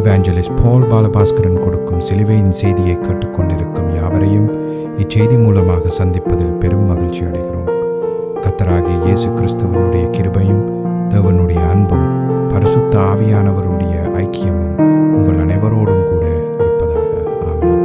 இவாஞ்சலிஸ்ட் பால் பாலபாஸ்கரன் கொடுக்கும் சிலுவையின் செய்தியை கேட்டுக்கொண்டிருக்கும் யாவரையும் இச்செய்தி மூலமாக சந்திப்பதில் பெரும் மகிழ்ச்சி அடைகிறோம் கத்தராகிய இயேசு கிறிஸ்துவனுடைய கிருபையும் தேவனுடைய அன்பும் பரிசுத்த ஆவியானவருடைய ஐக்கியமும் உங்கள் அனைவரோடும் கூட இருப்பதாக ஆமென்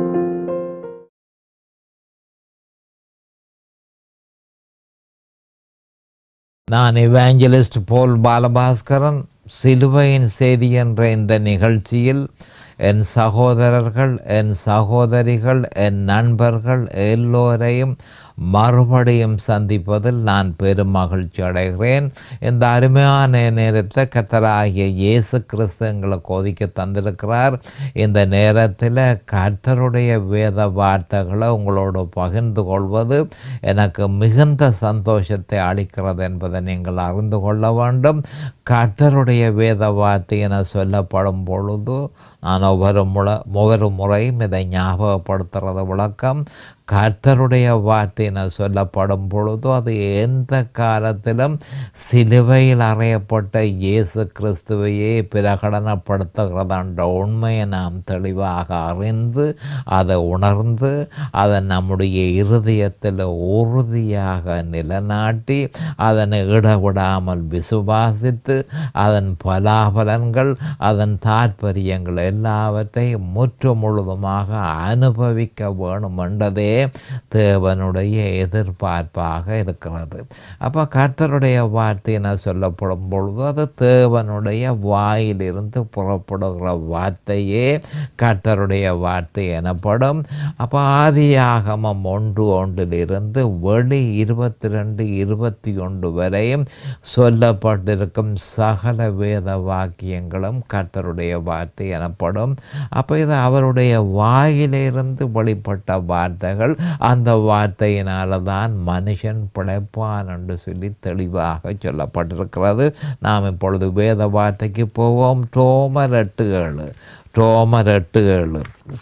நான் இவாஞ்சலிஸ்ட் போல் பாலபாஸ்கரன் சிலுவையின் செய்தி என்ற இந்த நிகழ்ச்சியில் என் சகோதரர்கள் என் சகோதரிகள் என் நண்பர்கள் எல்லோரையும் மறுபடியும் சந்திப்பதில் நான் பெரும் மகிழ்ச்சி அடைகிறேன் இந்த அருமையான நேரத்தை கர்த்தராகிய இயேசு கிறிஸ்து எங்களுக்கு ஒதுக்கி தந்திருக்கிறார் இந்த நேரத்தில் கர்த்தருடைய வேத வார்த்தைகளை உங்களோடு பகிர்ந்து கொள்வது எனக்கு மிகுந்த சந்தோஷத்தை அளிக்கிறது என்பதை நீங்கள் அறிந்து கொள்ள வேண்டும் கர்த்தருடைய வேத வார்த்தை என சொல்லப்படும் பொழுது நான் ஒவ்வொரு முறை ஒவ்வொரு முறையும் இதை ஞாபகப்படுத்துறது விளக்கம் கர்த்தருடைய வார்த்தை என சொல்லப்படும் பொழுது அது எந்த காலத்திலும் சிலுவையில் அறையப்பட்ட இயேசு கிறிஸ்துவையே பிரகடனப்படுத்துகிறது என்ற உண்மையை நாம் தெளிவாக அறிந்து அதை உணர்ந்து அதை நம்முடைய இருதயத்தில் உறுதியாக நிலநாட்டி அதனை இடவிடாமல் விசுவாசித்து அதன் பலாபலன்கள் அதன் தாற்பயங்கள் எல்லாவற்றையும் முற்று முழுதுமாக அனுபவிக்க வேணும் என்றதே தேவனுடைய எதிர்பார்ப்பாக இருக்கிறது அப்போ கர்த்தருடைய வார்த்தை என சொல்லப்படும் பொழுது அது தேவனுடைய வாயிலிருந்து புறப்படுகிற வார்த்தையே கர்த்தருடைய வார்த்தை எனப்படும் அப்போ ஆதியாகமம் ஒன்று ஒன்றிலிருந்து வெளி இருபத்தி ரெண்டு இருபத்தி ஒன்று வரையும் சொல்லப்பட்டிருக்கும் சகல வேத வாக்கியங்களும் கர்த்தருடைய வார்த்தை எனப்படும் அப்போ இது அவருடைய வாயிலிருந்து வெளிப்பட்ட வார்த்தைகள் அந்த வார்த்தையினால தான் மனுஷன் பிழைப்பான் என்று சொல்லி தெளிவாக சொல்லப்பட்டிருக்கிறது நாம் இப்பொழுது வேத வார்த்தைக்கு போவோம் டோமர் எட்டு ஏழு டோமர் எட்டு ஏழு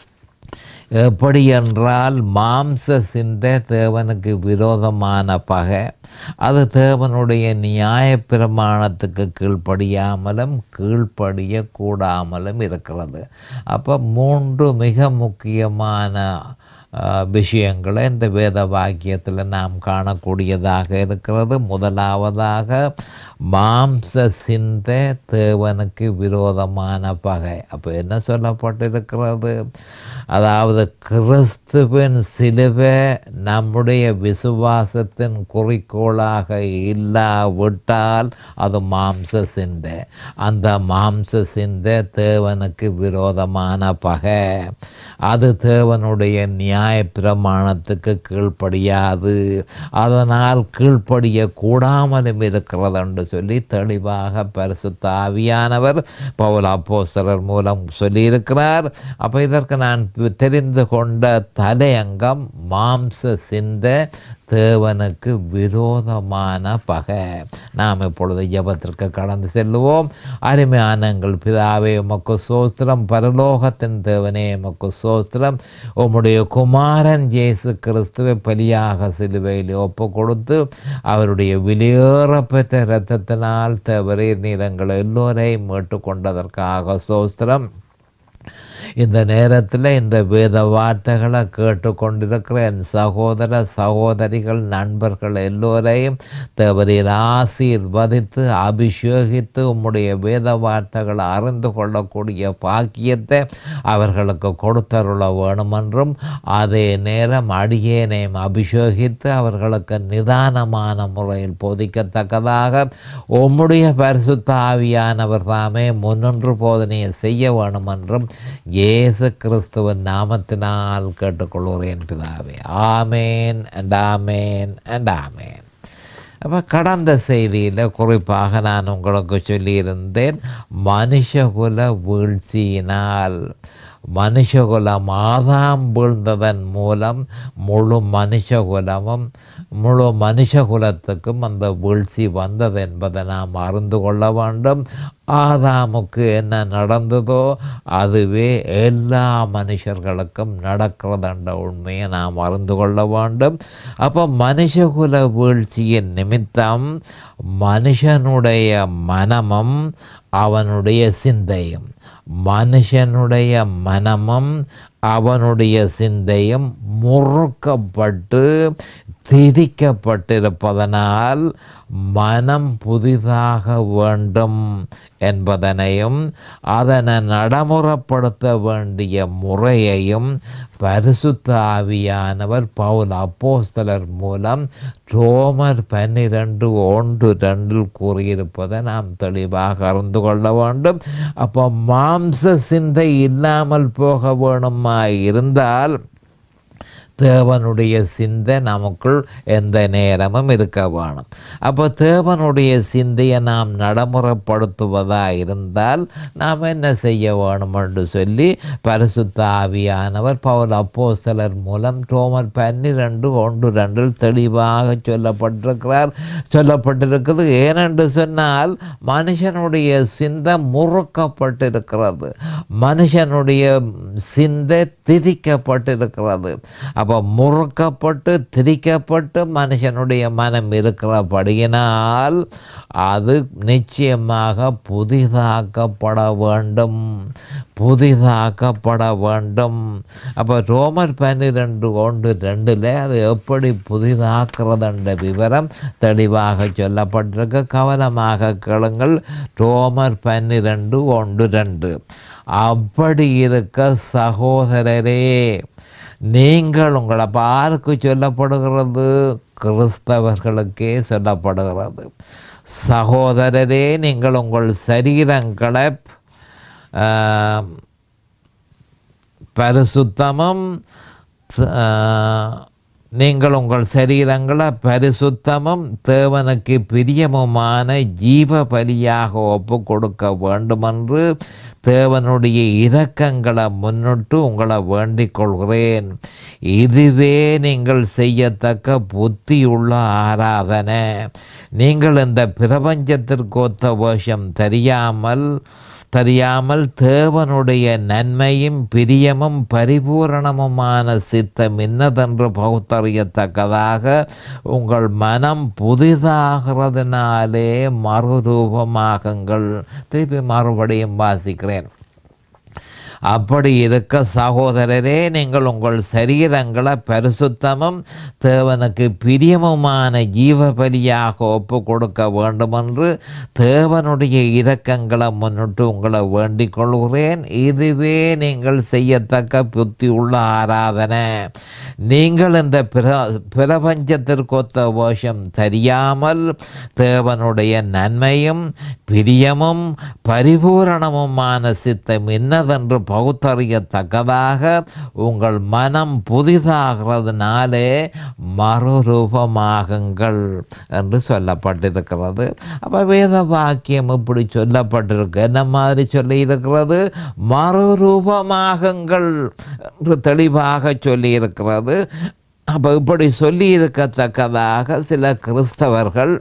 எப்படி என்றால் மாம்ச சிந்தை தேவனுக்கு விரோதமான பகை அது தேவனுடைய நியாய பிரமாணத்துக்கு கீழ்ப்படியாமலும் கீழ்ப்படிய கூடாமலும் இருக்கிறது அப்போ மூன்று மிக முக்கியமான விஷயங்களை இந்த வேத வாக்கியத்தில் நாம் காணக்கூடியதாக இருக்கிறது முதலாவதாக மாம்ச சிந்தை தேவனுக்கு விரோதமான பகை அப்போ என்ன சொல்லப்பட்டிருக்கிறது அதாவது கிறிஸ்துவின் சிலுவை நம்முடைய விசுவாசத்தின் குறிக்கோளாக இல்லாவிட்டால் அது மாம்ச சிந்தை அந்த மாம்ச சிந்தை தேவனுக்கு விரோதமான பகை அது தேவனுடைய நியாய பிரமாணத்துக்கு கீழ்ப்படியாது அதனால் கீழ்ப்படிய கூடாமலும் இருக்கிறது என்று சொல்லி தெளிவாக பரிசுத்த ஆவியானவர் பவுல் அப்போஸ்தலர் மூலம் சொல்லியிருக்கிறார் அப்போ இதற்கு நான் தெரிந்து கொண்ட தலையங்கம் மாம்ச சிந்தை தேவனுக்கு விரோதமான பகை நாம் இப்பொழுது ஜபத்திற்கு கடந்து செல்லுவோம் அருமையான எங்கள் பிதாவே உமக்கு சோஸ்திரம் பரலோகத்தின் தேவனே உமக்கு சோஸ்திரம் உம்முடைய குமாரன் இயேசு கிறிஸ்துவை பலியாக சிலுவையில் ஒப்பு கொடுத்து அவருடைய வெளியேறப்பெற்ற இரத்தத்தினால் தவறீர் நீளங்கள் எல்லோரையும் மீட்டுக்கொண்டதற்காக சோஸ்திரம் இந்த நேரத்தில் இந்த வேத வார்த்தைகளை கேட்டுக்கொண்டிருக்கிற என் சகோதர சகோதரிகள் நண்பர்கள் எல்லோரையும் தேவரீர் ஆசீர்வதித்து அபிஷேகித்து உம்முடைய வேத வார்த்தைகளை அறிந்து கொள்ளக்கூடிய பாக்கியத்தை அவர்களுக்கு கொடுத்தருள வேணுமென்றும் அதே நேரம் அடியேனையும் அபிஷேகித்து அவர்களுக்கு நிதானமான முறையில் போதிக்கத்தக்கதாக உம்முடைய பரிசுத்த ஆவியானவர் தாமே முன்னின்று போதனையை செய்ய வேணுமென்றும் இயேசு கிறிஸ்துவின் நாமத்தினால் கேட்டுக்கொள்கிறேன் பிதாவே ஆமேன் அண்ட் ஆமேன் அண்ட் ஆமேன் அப்போ கடந்த செய்தியில் குறிப்பாக நான் உங்களுக்கு சொல்லியிருந்தேன் மனுஷகுல வீழ்ச்சியினால் மனுஷகுலம் ஆதாம் வீழ்ந்ததன் மூலம் முழு மனுஷகுலமும் முழு மனுஷகுலத்துக்கும் அந்த வீழ்ச்சி வந்தது என்பதை நாம் அறிந்து கொள்ள வேண்டும் ஆதாமுக்கு என்ன நடந்ததோ அதுவே எல்லா மனுஷர்களுக்கும் நடக்கிறதுன்ற உண்மையை நாம் அறிந்து கொள்ள வேண்டும் அப்போ மனுஷகுல வீழ்ச்சியின் நிமித்தம் மனுஷனுடைய மனமும் அவனுடைய சிந்தையும் மனுஷனுடைய மனமும் அவனுடைய சிந்தையும் முறுக்கப்பட்டு திரிக்கப்பட்டிருப்பதனால் மனம் புதிதாக வேண்டும் என்பதனையும் அதனை நடைமுறைப்படுத்த வேண்டிய முறையையும் பரிசுத்த ஆவியானவர் பவுல் அப்போஸ்தலர் மூலம் ரோமர் பன்னிரண்டு ஒன்று ரெண்டில் கூறியிருப்பதை நாம் தெளிவாக அறிந்து கொள்ள வேண்டும் அப்போ மாம்ச சிந்தை இல்லாமல் போக வேணுமா இருந்தால் தேவனுடைய சிந்தை நமக்குள் எந்த நேரமும் இருக்க வேணும் அப்போ தேவனுடைய சிந்தையை நாம் நடைமுறைப்படுத்துவதாக இருந்தால் நாம் என்ன செய்ய வேணும் என்று சொல்லி பரிசுத்த ஆவியானவர் பவுல் அப்போஸ்தலர் மூலம் ரோமர் பன்னிரெண்டு ஒன்று ரெண்டில் தெளிவாக சொல்லப்பட்டிருக்கிறார் சொல்லப்பட்டிருக்கிறது ஏனென்று சொன்னால் மனுஷனுடைய சிந்தை முறுக்கப்பட்டிருக்கிறது மனுஷனுடைய சிந்தை திதிக்கப்பட்டிருக்கிறது அப்போ முறுக்கப்பட்டு திரிக்கப்பட்டு மனுஷனுடைய மனம் இருக்கிறபடியினால் அது நிச்சயமாக புதிதாக்கப்பட வேண்டும் புதிதாக்கப்பட வேண்டும் அப்போ ரோமர் பன்னிரெண்டு ஒன்று ரெண்டில் அது எப்படி புதிதாக்குறதுன்ற விவரம் தெளிவாக சொல்லப்பட்டிருக்கு கவனமாக கேளுங்கள் ரோமர் பன்னிரெண்டு ஒன்று ரெண்டு அப்படி இருக்க சகோதரரே நீங்கள் உங்களை பாருக்கு சொல்லப்படுகிறது கிறிஸ்தவர்களுக்கே சொல்லப்படுகிறது சகோதரரே நீங்கள் உங்கள் சரீரங்களை ஆஹ், பரிசுத்தமும் ஆஹ், நீங்கள் உங்கள் சரீரங்களை பரிசுத்தமும் தேவனுக்கு பிரியமுமான ஜீவ பலியாக ஒப்பு கொடுக்க வேண்டுமென்று தேவனுடைய இரக்கங்களை முன்னிட்டு உங்களை வேண்டிக் கொள்கிறேன் இதுவே நீங்கள் செய்யத்தக்க புத்தியுள்ள ஆராதனை நீங்கள் இந்த பிரபஞ்சத்திற்கு ஒத்த வேஷம் தெரியாமல் தெரியாமல் தேவனுடைய நன்மையும் பிரியமும் பரிபூரணமுமான சித்தம் இன்னதென்று பகுத்தறியத்தக்கதாக உங்கள் மனம் புதிதாகிறதுனாலே மறுரூபமாகுங்கள் திருப்பி மறுபடியும் வாசிக்கிறேன் அப்படி இருக்க சகோதரரே நீங்கள் உங்கள் சரீரங்களை பரிசுத்தமும் தேவனுக்கு பிரியமுமான ஜீவ பலியாக ஒப்பு கொடுக்க வேண்டுமென்று தேவனுடைய இரக்கங்களை முன்னிட்டு உங்களை வேண்டிக் கொள்கிறேன் இதுவே நீங்கள் செய்யத்தக்க புத்தி உள்ள ஆராதனை நீங்கள் இந்த பிர பிரபஞ்சத்திற்கொத்த வேஷம் தெரியாமல் தேவனுடைய நன்மையும் பிரியமும் பரிபூரணமுமான சித்தம் என்னதென்று பகுத்தறியத்தக்கதாக உங்கள் மனம் புதிதாகிறதுனாலே மறுரூபமாகுங்கள் என்று சொல்லப்பட்டிருக்கிறது அப்போ வேத வாக்கியம் இப்படி சொல்லப்பட்டிருக்கு என்ன மாதிரி சொல்லியிருக்கிறது மறுரூபமாகுங்கள் என்று தெளிவாக சொல்லியிருக்கிறது அப்போ இப்படி சொல்லியிருக்கத்தக்கதாக சில கிறிஸ்தவர்கள்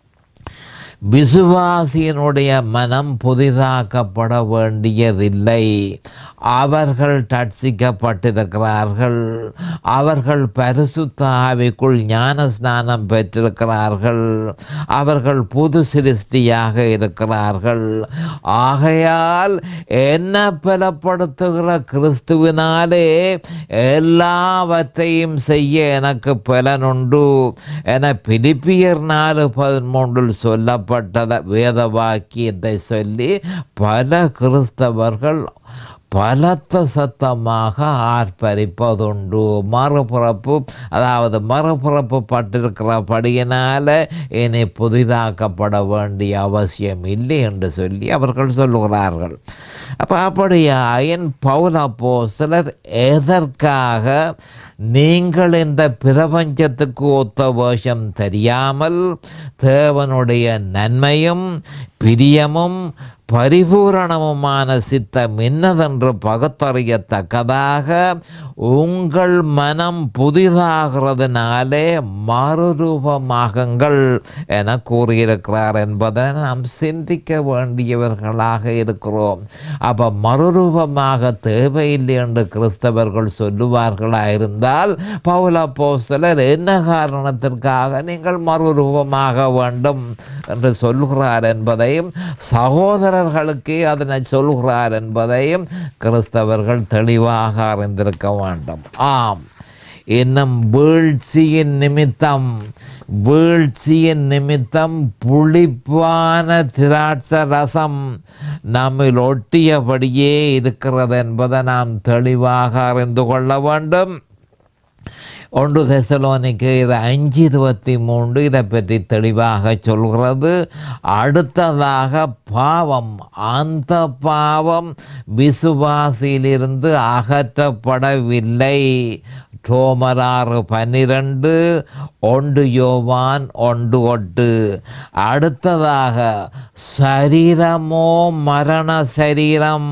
விசுவாசியினுடைய மனம் புதிதாக்கப்பட வேண்டியதில்லை அவர்கள் டட்சிக்கப்பட்டிருக்கிறார்கள் அவர்கள் பரிசுத்த ஆவிக்குள் ஞான ஸ்நானம் பெற்றிருக்கிறார்கள் அவர்கள் புது சிருஷ்டியாக இருக்கிறார்கள் ஆகையால் என்ன பலப்படுத்துகிற கிறிஸ்துவினாலே எல்லாவற்றையும் செய்ய எனக்கு பலனுண்டு என பிலிப்பியர் நாலு பதிமூன்றில் சொல்லப்பட்டத வேத வாக்கியத்தை சொல்லி பல கிறிஸ்தவர்கள் பலத்த சத்தமாக ஆர்ப்பரிப்பதுண்டு மறுபிறப்பு அதாவது மறுபிறப்பு பட்டிருக்கிறபடியினால் இனி புதிதாக்கப்பட வேண்டிய அவசியம் இல்லை என்று சொல்லி அவர்கள் சொல்லுகிறார்கள் அப்போ அப்படியா என் பௌலப்போ சிலர் எதற்காக நீங்கள் இந்த பிரபஞ்சத்துக்கு ஒத்த வேஷம் தெரியாமல் தேவனுடைய நன்மையும் பிரியமும் பரிபூரணமுமான சித்தம் என்னதென்று பகுத்தறியத்தக்கதாக உங்கள் மனம் புதிதாகிறதுனாலே மறுரூபமாகுங்கள் என கூறியிருக்கிறார் என்பதை நாம் சிந்திக்க வேண்டியவர்களாக இருக்கிறோம் அப்போ மறுரூபமாக தேவையில்லை என்று கிறிஸ்தவர்கள் சொல்லுவார்களாக இருந்தால் பவுல போஸ்தலர் என்ன காரணத்திற்காக நீங்கள் மறுரூபமாக வேண்டும் என்று சொல்லுகிறார் என்பதையும் சகோதரர்களுக்கே அதனை சொல்கிறார் என்பதையும் கிறிஸ்தவர்கள் தெளிவாக அறிந்திருக்க வேண்டும் ஆம் இன்னும் வீழ்ச்சியின் நிமித்தம் வீழ்ச்சியின் நிமித்தம் புளிப்பான திராட்ச ரசம் நம்மில் ஒட்டியபடியே இருக்கிறது என்பதை நாம் தெளிவாக அறிந்து கொள்ள வேண்டும் ஒன்று தெசலோனிக்கு இது அஞ்சு இருபத்தி மூன்று இதை பற்றி தெளிவாக சொல்கிறது அடுத்ததாக பாவம் அந்த பாவம் விசுவாசியிலிருந்து அகற்றப்படவில்லை டோமராறு பன்னிரண்டு ஒன்று யோவான் ஒன்று ஒட்டு அடுத்ததாக சரீரமோ மரண சரீரம்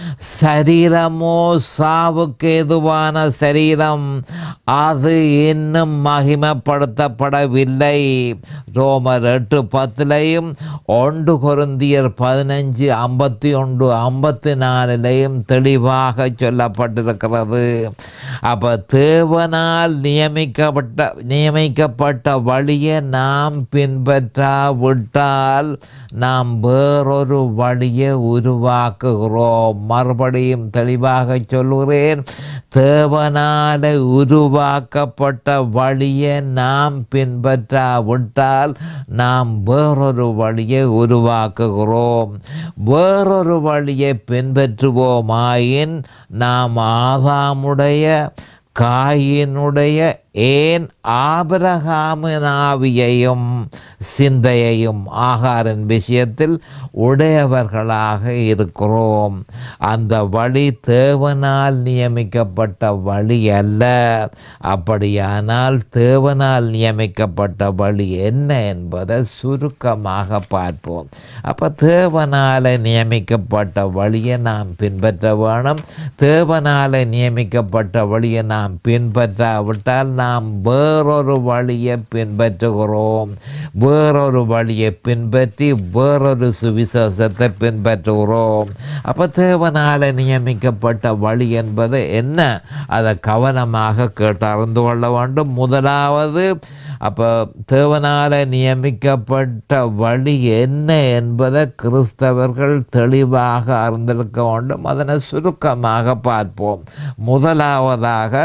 சரீரமோ சாவுக்கு எதுவான சரீரம் அது இன்னும் மகிமைப்படுத்தப்படவில்லை ரோமர் எட்டு பத்துலையும் ஒன்று கொருந்தியர் பதினஞ்சு ஐம்பத்தி ஒன்று ஐம்பத்தி நாலுலையும் தெளிவாக சொல்லப்பட்டிருக்கிறது அப்போ தேவனால் நியமிக்கப்பட்ட நியமிக்கப்பட்ட வழியை நாம் பின்பற்றாவிட்டால் நாம் வேறொரு வழியை உருவாக்குகிறோம் மறுபடியும் தெளிவாக சொல்லுகிறேன் தேவனால உருவாக்கப்பட்ட வழியை நாம் பின்பற்றாவிட்டால் நாம் வேறொரு வழியை உருவாக்குகிறோம் வேறொரு வழியை பின்பற்றுவோமாயின் நாம் ஆதாமுடைய காயினுடைய ஏன் ஆபிரகாமின் ஆவியையும் சிந்தையையும் ஆகாரின் விஷயத்தில் உடையவர்களாக இருக்கிறோம் அந்த வழி தேவனால் நியமிக்கப்பட்ட வழி அல்ல அப்படியானால் தேவனால் நியமிக்கப்பட்ட வழி என்ன என்பதை சுருக்கமாக பார்ப்போம் அப்போ தேவனால் நியமிக்கப்பட்ட வழியை நாம் பின்பற்ற வேணும் தேவனால் நியமிக்கப்பட்ட வழியை நாம் பின்பற்றாவிட்டால் நாம் வேறொரு வழியை பின்பற்றுகிறோம் வேறொரு வழியை பின்பற்றி வேறொரு சுவிசேஷத்தை பின்பற்றுகிறோம் அப்போ தேவனால் நியமிக்கப்பட்ட வழி என்பது என்ன அதை கவனமாக கேட்டு அறிந்து கொள்ள வேண்டும் முதலாவது அப்போ தேவனால் நியமிக்கப்பட்ட வழி என்ன என்பதை கிறிஸ்தவர்கள் தெளிவாக அறிந்திருக்க வேண்டும் அதனை சுருக்கமாக பார்ப்போம் முதலாவதாக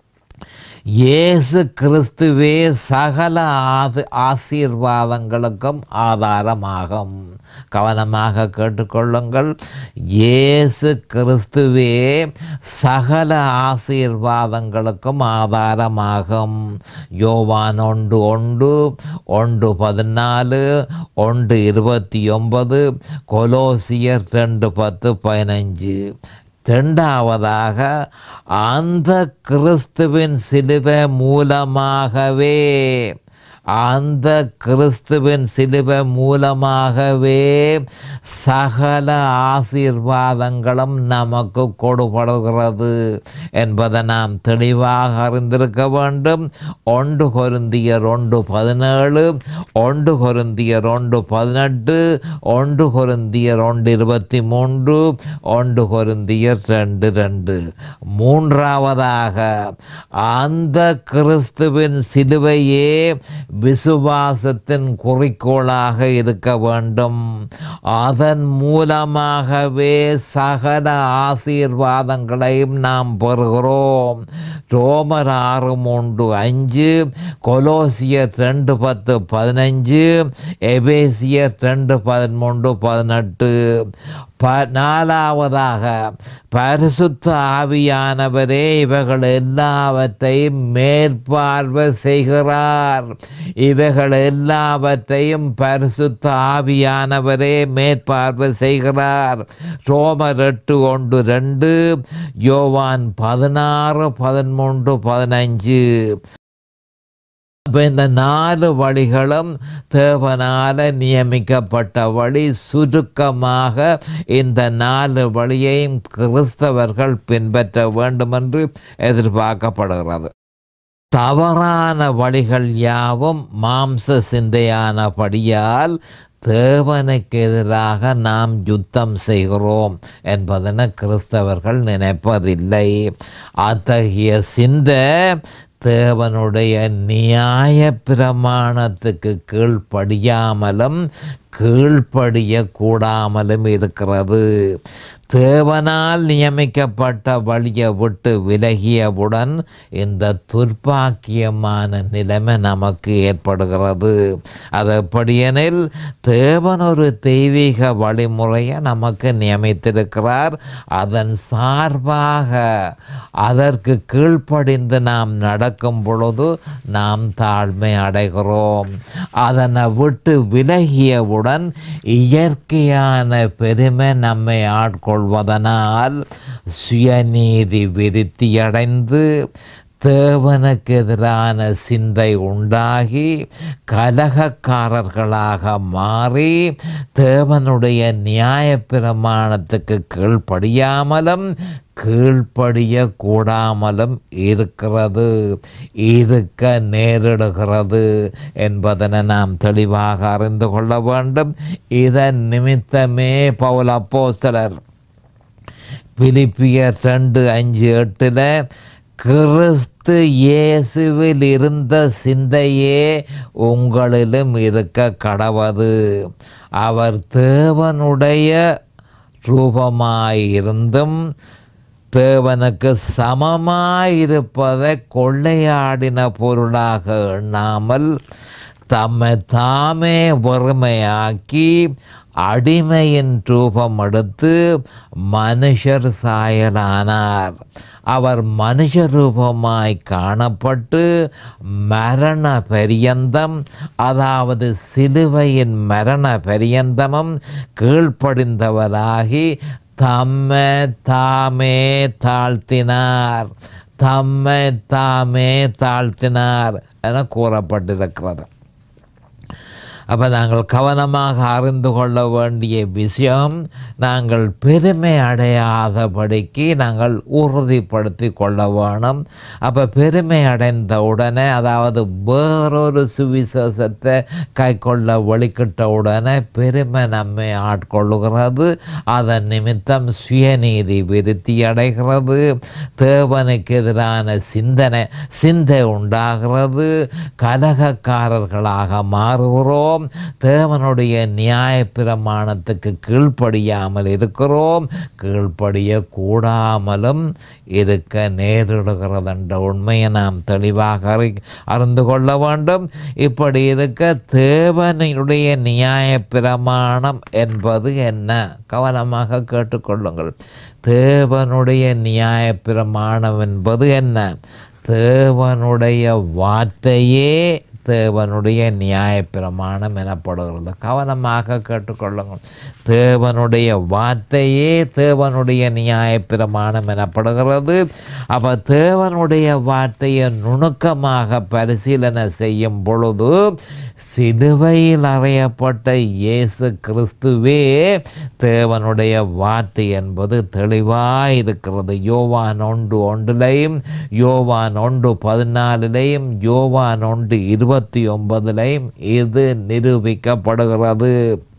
இயேசு கிறிஸ்துவே சகல ஆது ஆசீர்வாதங்களுக்கும் ஆதாரமாகும் கவனமாக கேட்டுக்கொள்ளுங்கள் இயேசு கிறிஸ்துவே சகல ஆசீர்வாதங்களுக்கும் ஆதாரமாகும் யோவான் ஒன்று ஒன்று ஒன்று பதினாலு ஒன்று இருபத்தி ஒன்பது கொலோசியர் ரெண்டு பத்து பதினஞ்சு ரெண்டாவதாக அந்த கிறிஸ்துவின் சிலுவை மூலமாகவே அந்த கிறிஸ்துவின் சிலுவை மூலமாகவே சகல ஆசீர்வாதங்களும் நமக்கு கொடுபடுகிறது என்பதை நாம் தெளிவாக அறிந்திருக்க வேண்டும் ஒன்று கொருந்தியர் ஒன்று பதினேழு ஒன்று கொருந்தியர் ஒன்று பதினெட்டு ஒன்று கொருந்தியர் ஒன்று இருபத்தி மூன்று ஒன்று கொருந்தியர் ரெண்டு ரெண்டு மூன்றாவதாக அந்த கிறிஸ்துவின் சிலுவையே விசுவாசத்தின் குறிக்கோளாக இருக்க வேண்டும் அதன் மூலமாகவே சகல ஆசீர்வாதங்களையும் நாம் பெறுகிறோம் ரோமர் ஆறு மூன்று அஞ்சு கொலோசியர் ரெண்டு பத்து பதினஞ்சு எபேசியர் ரெண்டு பதிமூன்று பதினெட்டு ப நாலாவதாக பரிசுத்த ஆவியானவரே இவைகள் எல்லாவற்றையும் மேற்பார்வை செய்கிறார் இவைகள் எல்லாவற்றையும் பரிசுத்த ஆவியானவரே மேற்பார்வை செய்கிறார் ரோமர் எட்டு ஒன்று ரெண்டு யோவான் பதினாறு பதிமூன்று பதினஞ்சு அப்போ இந்த நாலு வழிகளும் தேவனால் நியமிக்கப்பட்ட வழி சுருக்கமாக இந்த நாலு வழியையும் கிறிஸ்தவர்கள் பின்பற்ற வேண்டுமென்று எதிர்பார்க்கப்படுகிறது தவறான வழிகள் யாவும் மாம்ச சிந்தையானபடியால் தேவனுக்கு எதிராக நாம் யுத்தம் செய்கிறோம் என்பதனை கிறிஸ்தவர்கள் நினைப்பதில்லை அத்தகைய சிந்தை தேவனுடைய நியாய பிரமாணத்துக்கு கீழ்ப்படியாமலும் கீழ்ப்படிய கூடாமலும் இருக்கிறது தேவனால் நியமிக்கப்பட்ட வழியை விட்டு விலகியவுடன் இந்த துர்ப்பாக்கியமான நிலைமை நமக்கு ஏற்படுகிறது அது எப்படியெனில் தேவன் ஒரு தெய்வீக வழிமுறையை நமக்கு நியமித்திருக்கிறார் அதன் சார்பாக அதற்கு கீழ்ப்படிந்து நாம் நடக்கும் பொழுது நாம் தாழ்மை அடைகிறோம் அதனை விட்டு விலகியவுடன் இயற்கையான பெருமை நம்மை ஆட்கொள்வதனால் சுயநீதி விருத்தியடைந்து தேவனுக்கு எதிரான சிந்தை உண்டாகி கலகக்காரர்களாக மாறி தேவனுடைய நியாயப்பிரமாணத்துக்கு கீழ்ப்படியாமலும் கீழ்ப்படிய கூடாமலும் இருக்கிறது இருக்க நேரிடுகிறது என்பதனை நாம் தெளிவாக அறிந்து கொள்ள வேண்டும் இதன் நிமித்தமே பவுல் அப்போஸ்தலர் பிலிப்பியர் ரெண்டு அஞ்சு எட்டில் கிறிஸ்து இயேசுவில் இருந்த சிந்தையே உங்களிலும் இருக்க கடவது அவர் தேவனுடைய ரூபமாயிருந்தும் தேவனுக்கு சமமாயிருப்பதை கொள்ளையாடின பொருளாக எண்ணாமல் தம்மை தாமே வறுமையாக்கி அடிமையின் ரூபம் எடுத்து மனுஷர் சாயலானார் அவர் மனுஷ ரூபமாய் காணப்பட்டு மரண பரியந்தம் அதாவது சிலுவையின் மரண பரியந்தமும் கீழ்ப்படிந்தவராகி தம்மை தாமே தாழ்த்தினார் தம்மை தாமே தாழ்த்தினார் என கூறப்பட்டிருக்கிறது அப்போ நாங்கள் கவனமாக அறிந்து கொள்ள வேண்டிய விஷயம் நாங்கள் பெருமை அடையாதபடிக்கு நாங்கள் உறுதிப்படுத்தி கொள்ள வேணும் அப்போ பெருமை அடைந்த உடனே அதாவது வேறொரு சுவிசேஷத்தை கை கொள்ள வழிகிட்ட உடனே பெருமை நம்மை ஆட்கொள்ளுகிறது அதன் நிமித்தம் சுயநீதி விருத்தி அடைகிறது தேவனுக்கு எதிரான சிந்தனை சிந்தை உண்டாகிறது கலகக்காரர்களாக மாறுகிறோம் தேவனுடைய நியாய பிரமாணத்துக்கு கீழ்ப்படியாமல் இருக்கிறோம் கீழ்ப்படிய கூடாமலும் இருக்க நேரிடுகிறது என்ற உண்மையை நாம் தெளிவாக அறி அறிந்து கொள்ள வேண்டும் இப்படி இருக்க தேவனுடைய நியாய பிரமாணம் என்பது என்ன கவனமாக கேட்டுக்கொள்ளுங்கள் தேவனுடைய நியாய பிரமாணம் என்பது என்ன தேவனுடைய வார்த்தையே தேவனுடைய நியாயப்பிரமாணம் எனப்படுகிறது கவனமாக கேட்டுக்கொள்ளுங்கள் தேவனுடைய வார்த்தையே தேவனுடைய நியாயப்பிரமாணம் எனப்படுகிறது அப்போ தேவனுடைய வார்த்தையை நுணுக்கமாக பரிசீலனை செய்யும் பொழுது சிலுவையில் அறையப்பட்ட இயேசு கிறிஸ்துவே தேவனுடைய வார்த்தை என்பது தெளிவாக இருக்கிறது யோவான் ஒன்று ஒன்றிலையும் யோவான் ஒன்று பதினாலிலையும் யோவான் ஒன்று இருபத்தி ஒன்பதிலையும் இது நிரூபிக்கப்படுகிறது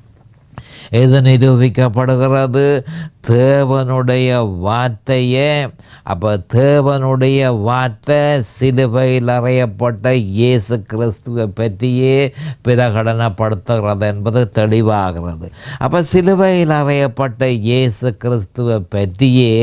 இது நிரூபிக்கப்படுகிறது தேவனுடைய வார்த்தையே அப்போ தேவனுடைய வார்த்தை சிலுவையில் அறையப்பட்ட இயேசு கிறிஸ்துவை பற்றியே பிரகடனப்படுத்துகிறது என்பது தெளிவாகிறது அப்போ சிலுவையில் அறையப்பட்ட இயேசு கிறிஸ்துவை பற்றியே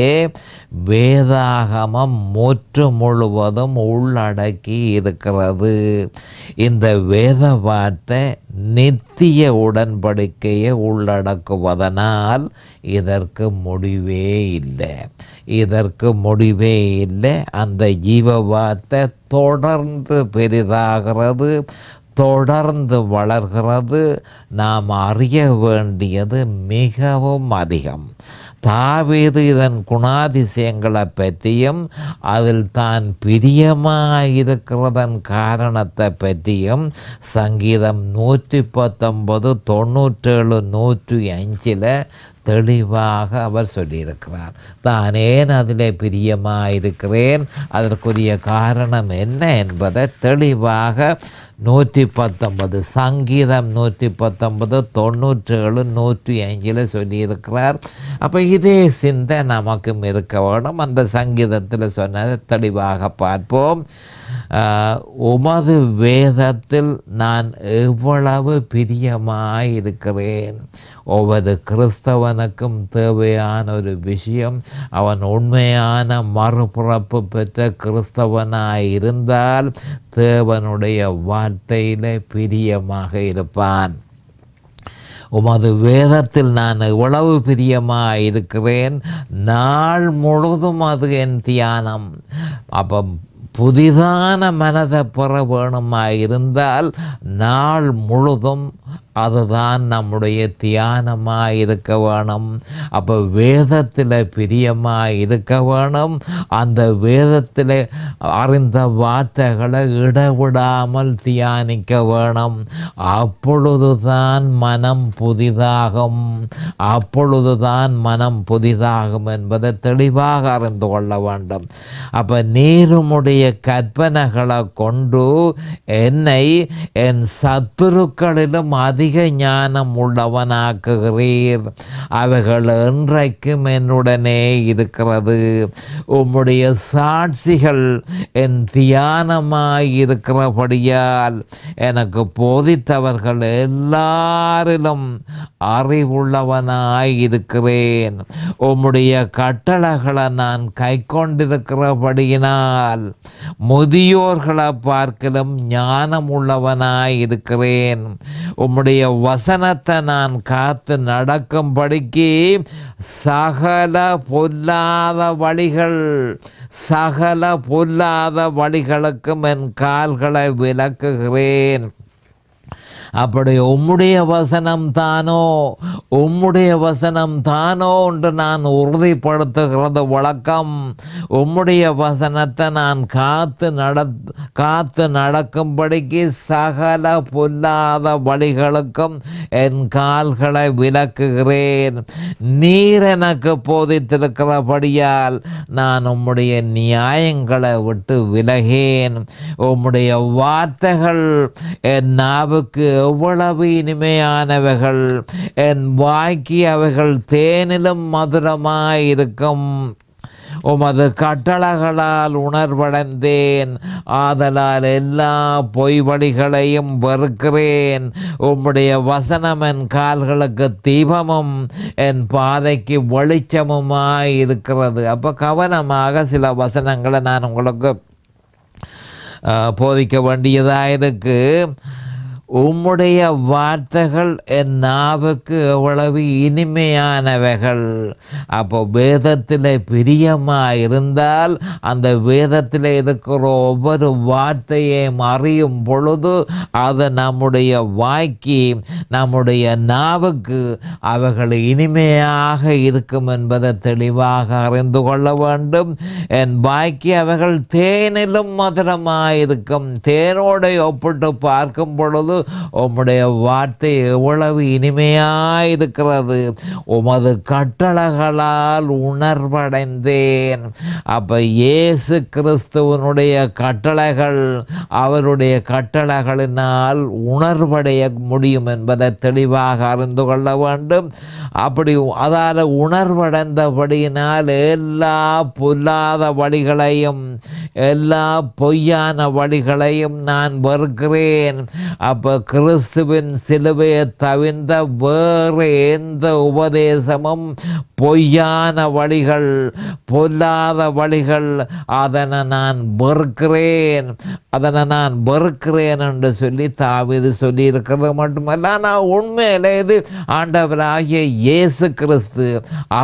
வேதாகமம் முற்று முழுவதும் உள்ளடக்கி இருக்கிறது இந்த வேத வார்த்தை நித்திய உடன்படிக்கையை உள்ளடக்குவதனால் இதற்கு முடிவே இல்லை இதற்கு முடிவே இல்லை அந்த ஜீவ வார்த்தை தொடர்ந்து பெரிதாகிறது தொடர்ந்து வளர்கிறது நாம் அறிய வேண்டியது மிகவும் அதிகம் தாவீது இதன் குணாதிசயங்களை பற்றியும் அதில் தான் பிரியமாயிருக்கிறதன் காரணத்தை பற்றியும் சங்கீதம் நூற்றி பத்தொன்பது தொண்ணூற்றேழு நூற்றி அஞ்சில் தெளிவாக அவர் சொல்லியிருக்கிறார் தான் ஏன் அதில் பிரியமாயிருக்கிறேன் அதற்குரிய காரணம் என்ன என்பதை தெளிவாக நூற்றி பத்தொன்பது சங்கீதம் நூற்றி பத்தொன்பது தொண்ணூற்றேழு நூற்றி அஞ்சில் சொல்லியிருக்கிறார் அப்போ இதே சிந்தை நமக்கும் இருக்க வேணும் அந்த சங்கீதத்தில் சொன்னதை தெளிவாக பார்ப்போம் ஆஹ், உமது வேதத்தில் நான் எவ்வளவு பிரியமாயிருக்கிறேன் ஒவ்வொரு கிறிஸ்தவனுக்கும் தேவையான ஒரு விஷயம் அவன் உண்மையான மறுபிறப்பு பெற்ற கிறிஸ்தவனாய் இருந்தால் தேவனுடைய வார்த்தையில் பிரியமாக இருப்பான் உமது வேதத்தில் நான் எவ்வளவு பிரியமாக இருக்கிறேன் நாள் முழுதும் அது என் தியானம் அப்போ புதிதான மனதை பெற வேணுமா இருந்தால் நாள் முழுதும் அதுதான் நம்முடைய தியானமாக இருக்க வேணும் அப்போ வேதத்தில் பிரியமாக இருக்க வேணும் அந்த வேதத்தில் அறிந்த வார்த்தைகளை இடவிடாமல் தியானிக்க வேணும் அப்பொழுதுதான் மனம் புதிதாகும் அப்பொழுதுதான் மனம் புதிதாகும் என்பதை தெளிவாக அறிந்து கொள்ள வேண்டும் அப்போ நீருமுடைய கற்பனைகளை கொண்டு என்னை என் சத்துருக்களிலும் அதிக ஞானம் உள்ளவனாக்குகிறீர் அவைகள் என்றைக்கும் என்னுடனே இருக்கிறது உம்முடைய சாட்சிகள் என் தியானமாய் இருக்கிறபடியால் எனக்கு போதித்தவர்கள் எல்லாரிலும் அறிவுள்ளவனாய் இருக்கிறேன் உம்முடைய கட்டளைகளை நான் கை கொண்டிருக்கிறபடியினால் முதியோர்களை பார்க்கலும் ஞானம் உள்ளவனாய் இருக்கிறேன் உம்முடைய வசனத்தை நான் காத்து நடக்கும்படிக்கு சகல பொல்லாத வழிகள் சகல பொல்லாத வழிகளுக்கும் என் கால்களை விலக்குகிறேன் அப்படி உம்முடைய வசனம் தானோ உம்முடைய வசனம் தானோ என்று நான் உறுதிப்படுத்துகிறது வழக்கம் உம்முடைய வசனத்தை நான் காத்து நட காத்து நடக்கும்படிக்கு சகல பொல்லாத வழிகளுக்கும் என் கால்களை விலக்குகிறேன் நீர் எனக்கு போதித்திருக்கிறபடியால் நான் உம்முடைய நியாயங்களை விட்டு விலகேன் உம்முடைய வார்த்தைகள் என் நாவுக்கு எவ்வளவு இனிமையானவைகள் என் வாய்க்கு அவைகள் தேனிலும் மதுரமாயிருக்கும் உமது கட்டளைகளால் உணர்வடைந்தேன் ஆதலால் எல்லா பொய் வழிகளையும் வெறுக்கிறேன் உம்முடைய வசனம் என் கால்களுக்கு தீபமும் என் பாதைக்கு வெளிச்சமுமாய் இருக்கிறது அப்போ கவனமாக சில வசனங்களை நான் உங்களுக்கு ஆஹ், போதிக்க வேண்டியதாக இருக்கு உம்முடைய வார்த்தைகள் என் நாவுக்கு எவ்வளவு இனிமையானவைகள் அப்போ வேதத்தில் பிரியமாக இருந்தால் அந்த வேதத்தில் இருக்கிற ஒவ்வொரு வார்த்தையையும் அறியும் பொழுது அது நம்முடைய வாய்க்கு நம்முடைய நாவுக்கு அவைகள் இனிமையாக இருக்கும் என்பதை தெளிவாக அறிந்து கொள்ள வேண்டும் என் வாய்க்கு அவைகள் தேனிலும் மதுரமாயிருக்கும் தேனோடு ஒப்பிட்டு பார்க்கும் பொழுது உம்முடைய வார்த்தை எவ்வளவு இனிமையாயிருக்கிறது உமது கட்டளைகளால் உணர்வடைந்தேன் அப்போ இயேசு கிறிஸ்துவனுடைய கட்டளைகள் அவருடைய கட்டளைகளினால் உணர்வடைய முடியும் என்பதை தெளிவாக அறிந்து கொள்ள வேண்டும் அப்படி அதால் உணர்வடைந்தபடியினால் எல்லா பொல்லாத வழிகளையும் எல்லா பொய்யான வழிகளையும் நான் வெறுக்கிறேன் அப்போ கிறிஸ்துவின் சிலுவையை தவிர்ந்த வேறு எந்த உபதேசமும் பொய்யான வழிகள் பொல்லாத வழிகள் அதனை நான் வெறுக்கிறேன் அதனை நான் வெறுக்கிறேன் என்று சொல்லி தாவிது சொல்லியிருக்கிறது மட்டுமல்ல நான் உண்மையிலே இது ஆண்டவராகிய இயேசு கிறிஸ்து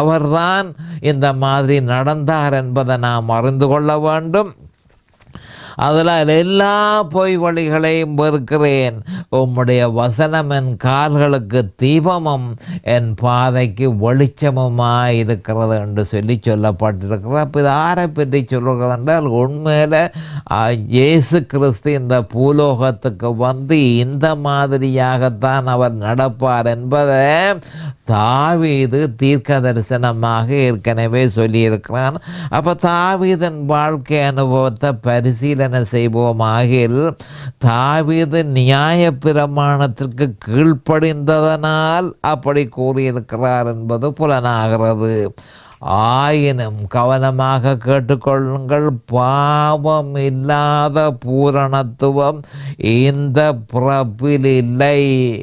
அவர்தான் இந்த மாதிரி நடந்தார் என்பதை நாம் அறிந்து கொள்ள வேண்டும் அதனால் எல்லா பொய் வழிகளையும் வெறுக்கிறேன் உம்முடைய வசனம் என் கால்களுக்கு தீபமும் என் பாதைக்கு வெளிச்சமுமாய் இருக்கிறது என்று சொல்லி சொல்லப்பட்டிருக்கிறது அப்போ இது ஆரை பற்றி சொல்கிறது என்றால் உண்மையில் ஆ, இயேசு கிறிஸ்து இந்த பூலோகத்துக்கு வந்து இந்த மாதிரியாகத்தான் அவர் நடப்பார் என்பதை தாவீது தீர்க்க தரிசனமாக ஏற்கனவே சொல்லியிருக்கிறான் அப்போ தாவீதன் வாழ்க்கை அனுபவத்தை பரிசீலனை செய்வோம் ஆகில் தாவீது நியாய பிரமாணத்திற்கு கீழ்ப்படிந்ததனால் அப்படி கூறியிருக்கிறார் என்பது புலனாகிறது ஆயினும் கவனமாக கேட்டுக்கொள்ளுங்கள் பாவம் இல்லாத பூரணத்துவம் இந்த பிறப்பில் இல்லை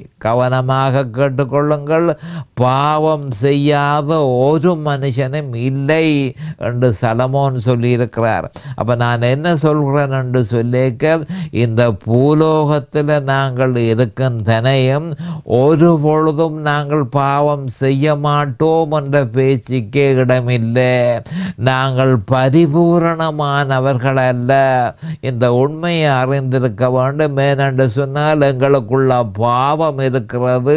கவனமாக கேட்டுக்கொள்ளுங்கள் பாவம் செய்யாத ஒரு மனுஷனும் இல்லை என்று சலமோன் சொல்லியிருக்கிறார் அப்போ நான் என்ன சொல்கிறேன் என்று சொல்லிக்க இந்த பூலோகத்தில் நாங்கள் இருக்கும் தனையும் ஒரு பொழுதும் நாங்கள் பாவம் செய்ய மாட்டோம் என்ற பேச்சுக்கே இடமில்லை நாங்கள் பரிபூரணமானவர்கள் அல்ல இந்த உண்மையை அறிந்திருக்க வேண்டும் ஏனென்று சொன்னால் எங்களுக்குள்ள பாவம் இருக்கிறது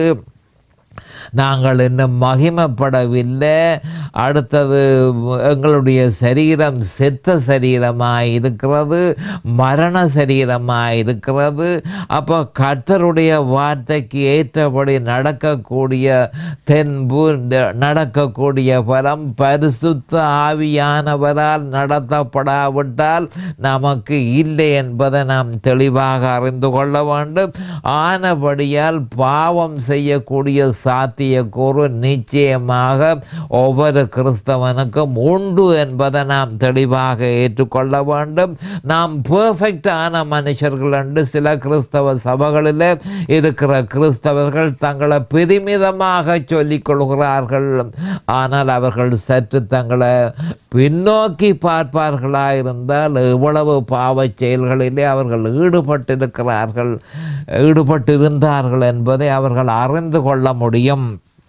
நாங்கள் இன்னும் மகிமைப்படவில்லை அடுத்தது எங்களுடைய சரீரம் செத்த சரீரமாய் இருக்கிறது மரண சரீரமாய் இருக்கிறது அப்போ கர்த்தருடைய வார்த்தைக்கு ஏற்றபடி நடக்கக்கூடிய தென்பு இந்த நடக்கக்கூடிய பலம் பரிசுத்த ஆவியானவரால் நடத்தப்படாவிட்டால் நமக்கு இல்லை என்பதை நாம் தெளிவாக அறிந்து கொள்ள வேண்டும் ஆனபடியால் பாவம் செய்யக்கூடிய சாத்தியக்கூறு நிச்சயமாக ஒவ்வொரு கிறிஸ்தவனுக்கும் உண்டு என்பதை நாம் தெளிவாக ஏற்றுக்கொள்ள வேண்டும் நாம் பெர்ஃபெக்டான மனுஷர்கள் என்று சில கிறிஸ்தவ சபைகளில் இருக்கிற கிறிஸ்தவர்கள் தங்களை பெருமிதமாக சொல்லிக் கொள்கிறார்கள் ஆனால் அவர்கள் சற்று தங்களை பின்னோக்கி பார்ப்பார்களாயிருந்தால் எவ்வளவு பாவச் செயல்களிலே அவர்கள் ஈடுபட்டிருக்கிறார்கள் ஈடுபட்டிருந்தார்கள் என்பதை அவர்கள் அறிந்து கொள்ள முடியும்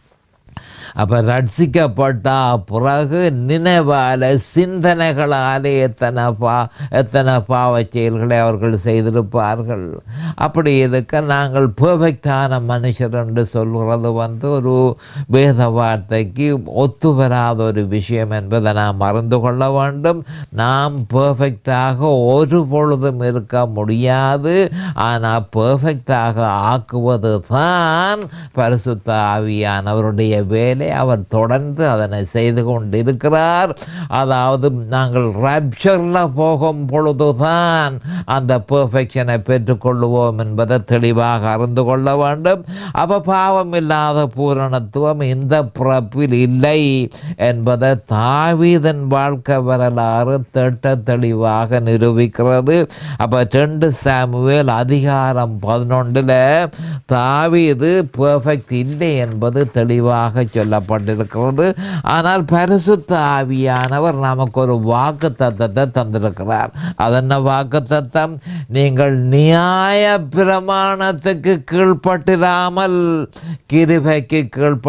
அப்போ ரட்சிக்கப்பட்ட பிறகு நினைவால சிந்தனைகளாலே எத்தனை பா எத்தனை பாவச் செயல்களை அவர்கள் செய்திருப்பார்கள் அப்படி இருக்க நாங்கள் பெர்ஃபெக்டான மனுஷர் என்று சொல்கிறது வந்து ஒரு வேத வார்த்தைக்கு ஒத்து வராத ஒரு விஷயம் என்பதை நாம் அறிந்து கொள்ள வேண்டும் நாம் பெர்ஃபெக்டாக ஒரு பொழுதும் இருக்க முடியாது ஆனால் பெர்ஃபெக்டாக ஆக்குவது தான் பரிசுத்த ஆவியானவருடைய வேலை அவர் தொடர்ந்து அதனை செய்து கொண்டிருக்கிறார் அதாவது நாங்கள் ரப்ஷரில் போகும் பொழுதுதான் அந்த பெர்ஃபெக்ஷனை பெற்றுக்கொள்ளுவோம் என்பதை தெளிவாக அறிந்து கொள்ள வேண்டும் அப்போ பாவம் இல்லாத பூரணத்துவம் இந்த பிறப்பில் இல்லை என்பதை தாவீதன் வாழ்க்கை வரலாறு திட்ட தெளிவாக நிரூபிக்கிறது அப்போ ரெண்டு சாமுவேல் அதிகாரம் பதினொன்றில் தாவீது பெர்ஃபெக்ட் இல்லை என்பது தெளிவாக சொல்லப்பட்டிருக்கிறது ஆனால் பரிசுத்த ஆவியானவர் நமக்கு ஒரு வாக்கு தத்தத்தை தந்திருக்கிறார் அதென்ன வாக்கு தத்தம் நீங்கள் நியாய பிரமாணத்துக்கு கீழ்ப்பட்டிராமல் கிருபைக்கு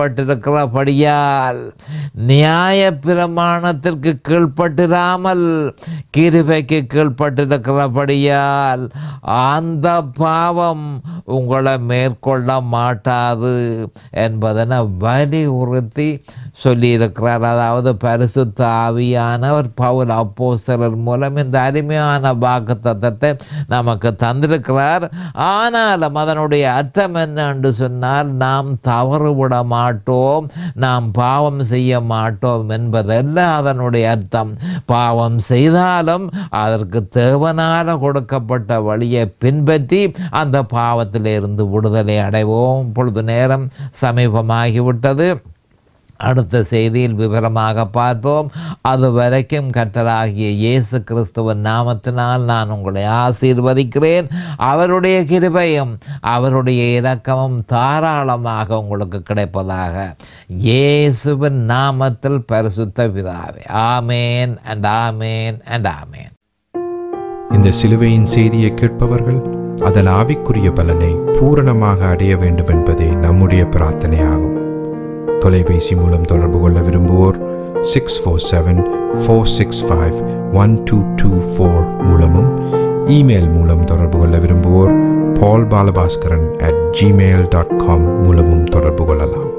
கீழ்ப்பட்டிருக்கிறபடியால் நியாய பிரமாணத்திற்கு கீழ்ப்பட்டிராமல் கிருபைக்கு கீழ்ப்பட்டிருக்கிறபடியால் அந்த பாவம் உங்களை மேற்கொள்ள மாட்டாது என்பதனை வலியுறுத்தி சொல்லியிருக்கிறார் அதாவது பரிசுத்த ஆவியானவர் பவுல் அப்போஸ்தலர் மூலம் இந்த அருமையான வாக்கு தத்தத்தை நமக்கு தந்திருக்கிறார் ஆனாலும் அதனுடைய அர்த்தம் என்ன என்று சொன்னால் நாம் தவறு விட மாட்டோம் நாம் பாவம் செய்ய மாட்டோம் என்பதல்ல அதனுடைய அர்த்தம் பாவம் செய்தாலும் அதற்கு தேவனால கொடுக்கப்பட்ட வழியை பின்பற்றி அந்த பாவத்திலிருந்து விடுதலை அடைவோம் பொழுது நேரம் சமீபமாகிவிட்டது அடுத்த செய்தியில் விவரமாக பார்ப்போம் அது வரைக்கும் கர்த்தராகிய இயேசு கிறிஸ்துவின் நாமத்தினால் நான் உங்களை ஆசீர்வதிக்கிறேன் அவருடைய கிருபையும் அவருடைய இரக்கமும் தாராளமாக உங்களுக்கு கிடைப்பதாக இயேசுவின் நாமத்தில் பரிசுத்த பிதாவே ஆமேன் அண்ட் ஆமேன் அண்ட் ஆமேன் இந்த சிலுவையின் செய்தியை கேட்பவர்கள் அதன் ஆவிக்குரிய பலனை பூரணமாக அடைய வேண்டும் என்பதே நம்முடைய பிரார்த்தனையாகும் தொலைபேசி மூலம் தொடர்பு கொள்ள விரும்புவோர் six four seven four six five one two two four மூலமும் இமெயில் மூலம் தொடர்பு கொள்ள விரும்புவோர் Paul Balabaskaran at Gmail dot com மூலமும் தொடர்பு கொள்ளலாம்